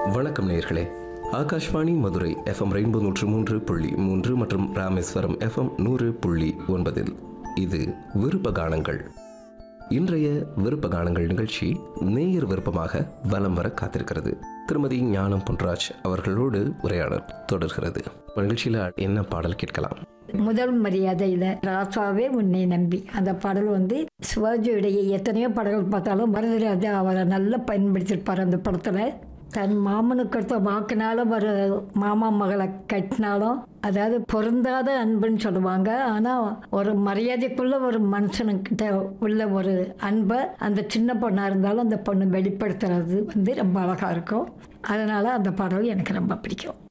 வணக்கம் நேயர்களே Akashvani Madurai FM rainbow நூற்று மூன்று புள்ளி மூன்று மற்றும் ராமேஸ்வரம் எஃப்எம் நூறு புள்ளி ஒன்பதில் இது விருப்ப கானங்கள் இன்றைய விருப்ப கானங்கள் நிகழ்ச்சி நேயர் விருப்பமாக வலம் வர காத்திருக்கிறது திருமதி ஞானம் பொன்ராஜ் அவர்களோடு உரையாடல் தொடர்கிறது நிகழ்ச்சியில் என்ன பாடல் கேட்கலாம் முதல் மரியாதையில ராசாவே உன்னை நம்பி அந்த பாடல் வந்து சிவாஜியுடைய எத்தனையோ படங்கள் பார்த்தாலும் பரதராஜா அவரை நல்லா பயன்படுத்தியிருப்பார் அந்த படத்துல தன் மாமனுக்கு அடுத்த வாக்குனால ஒரு மாமா மகளை கட்டினாலும் அதாவது பொருந்தாத அன்புன்னு சொல்லுவாங்க ஆனால் ஒரு மரியாதைக்குள்ள ஒரு மனுஷனுக்கிட்ட உள்ள ஒரு அன்பை அந்த சின்ன பொண்ணாக இருந்தாலும் அந்த பொண்ணு வெளிப்படுத்துறது வந்து ரொம்ப அழகாக இருக்கும் அதனால அந்த பாடல் எனக்கு ரொம்ப பிடிக்கும்